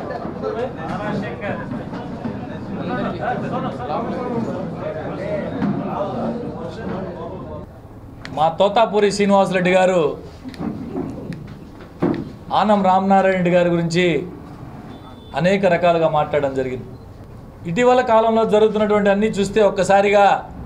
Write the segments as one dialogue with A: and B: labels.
A: మా తోతాపూరి శ్రీనివాసరెడ్డి గారు ఆనం రామనారాయణ రెడ్డి గారి గురించి అనేక రకాలుగా మాట్లాడడం జరిగింది ఇటీవల కాలంలో జరుగుతున్నటువంటి అన్నీ చూస్తే ఒక్కసారిగా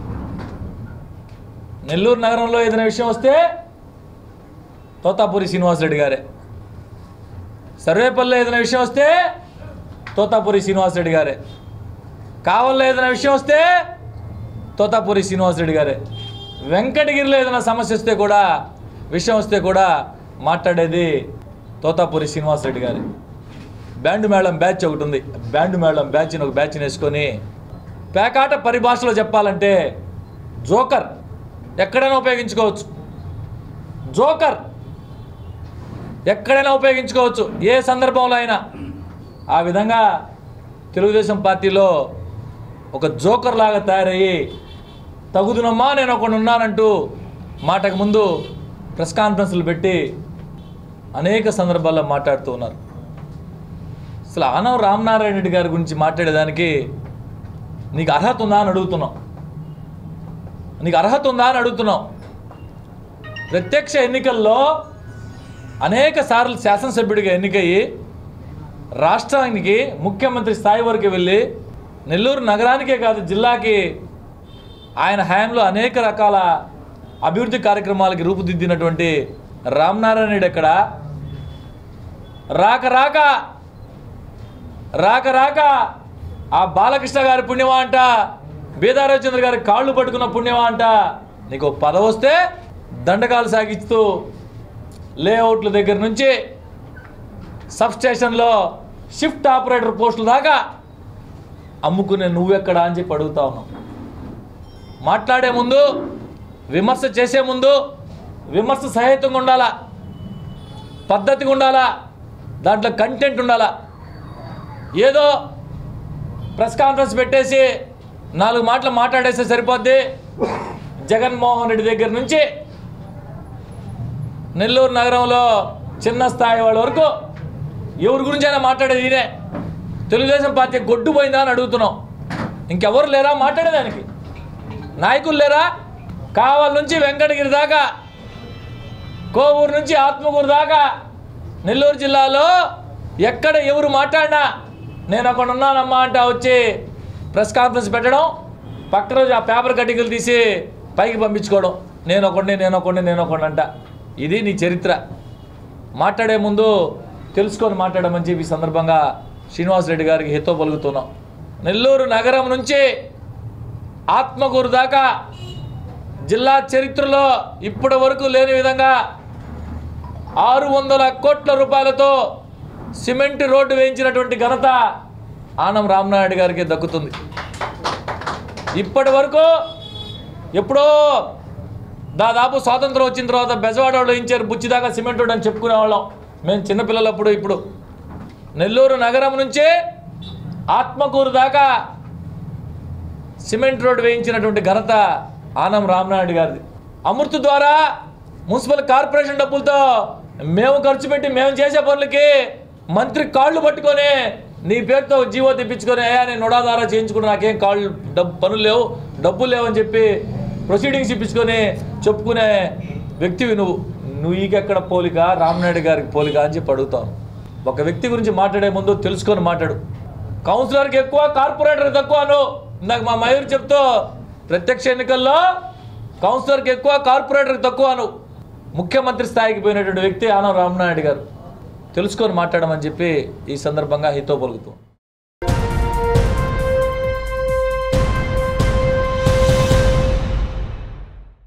A: నెల్లూరు నగరంలో ఏదైనా విషయం వస్తే తోతాపూరి శ్రీనివాసరెడ్డి గారే సర్వేపల్లిలో ఏదైనా విషయం వస్తే తోతాపూరి శ్రీనివాసరెడ్డి గారే కావల్లో ఏదైనా విషయం వస్తే తోతాపూరి శ్రీనివాసరెడ్డి గారే వెంకటగిరిలో ఏదైనా సమస్య వస్తే కూడా విషయం వస్తే కూడా మాట్లాడేది తోతాపూరి శ్రీనివాసరెడ్డి గారి బ్యాండ్ మేళం బ్యాచ్ ఒకటి ఉంది బ్యాండ్ మేళం బ్యాచ్ని ఒక బ్యాచ్ని వేసుకొని పేకాట పరిభాషలో చెప్పాలంటే జోకర్ ఎక్కడైనా ఉపయోగించుకోవచ్చు జోకర్ ఎక్కడైనా ఉపయోగించుకోవచ్చు ఏ సందర్భంలో అయినా ఆ విధంగా తెలుగుదేశం పార్టీలో ఒక జోకర్ లాగా తయారయ్యి తగుదునమ్మా నేను ఒకడు ఉన్నానంటూ మాటకు ముందు ప్రెస్ కాన్ఫరెన్స్లు పెట్టి అనేక సందర్భాల్లో మాట్లాడుతూ ఉన్నారు అసలు ఆనవ రామనారాయణ రెడ్డి గారి గురించి మాట్లాడేదానికి నీకు అర్హత ఉందా అని అడుగుతున్నాం నీకు అర్హత ఉందా అని అడుగుతున్నాం ప్రత్యక్ష ఎన్నికల్లో అనేక సార్లు శాసనసభ్యుడిగా ఎన్నికయ్యి రాష్ట్రానికి ముఖ్యమంత్రి స్థాయి వరకు వెళ్ళి నెల్లూరు నగరానికే కాదు జిల్లాకి ఆయన హయాంలో అనేక రకాల అభివృద్ధి కార్యక్రమాలకి రూపుదిద్దినటువంటి రామనారాయణ రెడ్డి ఎక్కడ రాక రాక రాక రాక ఆ బాలకృష్ణ గారి పుణ్యమా అంట బీదారాజచంద్ర గారి కాళ్ళు పట్టుకున్న పుణ్యమా అంట నీకు ఒక పదవి వస్తే దండకాలు సాగిస్తూ లేఅవుట్ల దగ్గర నుంచి సబ్ స్టేషన్లో షిఫ్ట్ ఆపరేటర్ పోస్టుల దాకా అమ్ముకునే నువ్వెక్కడా అని చెప్పి అడుగుతా ఉన్నావు మాట్లాడే ముందు విమర్శ చేసే ముందు విమర్శ సహితంగా ఉండాలా పద్ధతిగా ఉండాలా దాంట్లో కంటెంట్ ఉండాలా ఏదో ప్రెస్ కాన్ఫరెన్స్ పెట్టేసి నాలుగు మాటలు మాట్లాడేస్తే సరిపోద్ది జగన్మోహన్ రెడ్డి దగ్గర నుంచి నెల్లూరు నగరంలో చిన్న స్థాయి వాళ్ళ వరకు ఎవరి గురించి అయినా మాట్లాడేది ఈయనే తెలుగుదేశం పార్టీ గొడ్డు పోయిందా అని అడుగుతున్నాం ఇంకెవరు లేరా మాట్లాడేదానికి నాయకులు లేరా కావల్ నుంచి వెంకటగిరి దాకా కోవూరు నుంచి ఆత్మకూరు దాకా నెల్లూరు జిల్లాలో ఎక్కడ ఎవరు మాట్లాడినా నేను అక్కడ ఉన్నానమ్మా అంటే వచ్చి ప్రెస్ కాన్ఫరెన్స్ పెట్టడం పక్క రోజు ఆ పేపర్ కటింగ్లు తీసి పైకి పంపించుకోవడం నేను ఒకడిని నేను ఒకడిని నేను ఒకడిని అంట ఇది నీ చరిత్ర మాట్లాడే ముందు తెలుసుకొని మాట్లాడమని చెప్పి ఈ సందర్భంగా శ్రీనివాసరెడ్డి గారికి హితో పలుకుతున్నాం నెల్లూరు నగరం నుంచి ఆత్మకూరు దాకా జిల్లా చరిత్రలో ఇప్పటి వరకు లేని విధంగా ఆరు వందల కోట్ల రూపాయలతో సిమెంట్ రోడ్డు వేయించినటువంటి ఘనత ఆనం రామనాయుడు గారికి దక్కుతుంది ఇప్పటి వరకు ఎప్పుడో దాదాపు స్వాతంత్రం వచ్చిన తర్వాత బెజవాడ వాళ్ళు వేయించారు బుచ్చిదాకా సిమెంట్ రోడ్ అని చెప్పుకునేవాళ్ళం మేము చిన్నపిల్లలప్పుడు ఇప్పుడు నెల్లూరు నగరం నుంచే ఆత్మకూరు దాకా సిమెంట్ రోడ్ వేయించినటువంటి ఘనత ఆనం రామనాయుడు గారిది అమృత్ ద్వారా మున్సిపల్ కార్పొరేషన్ డబ్బులతో మేము ఖర్చు పెట్టి మేము చేసే పనులకి మంత్రి కాళ్ళు పట్టుకొని నీ పేరుతో జీవో తెప్పించుకొని అయ్యా నేను నొడాదారా చేయించుకుని నాకేం కాళ్ళు డబ్బు పనులు లేవు డబ్బులు లేవని చెప్పి ప్రొసీడింగ్స్ ఇప్పించుకొని చెప్పుకునే వ్యక్తివి నువ్వు నువ్వు ఈకెక్కడ పోలిక రామనాయుడు గారికి పోలిక అని చెప్పి అడుగుతావు ఒక వ్యక్తి గురించి మాట్లాడే ముందు తెలుసుకొని మాట్లాడు కౌన్సిలర్కి ఎక్కువ కార్పొరేటర్కి తక్కువను ఇందాక మా మయూర్ చెప్తూ ప్రత్యక్ష ఎన్నికల్లో కౌన్సిలర్కి ఎక్కువ కార్పొరేటర్కి తక్కువను ముఖ్యమంత్రి స్థాయికి పోయినటువంటి వ్యక్తి ఆనం రామనాయుడు గారు తెలుసుకొని మాట్లాడమని చెప్పి ఈ సందర్భంగా హితో పలుకుతాం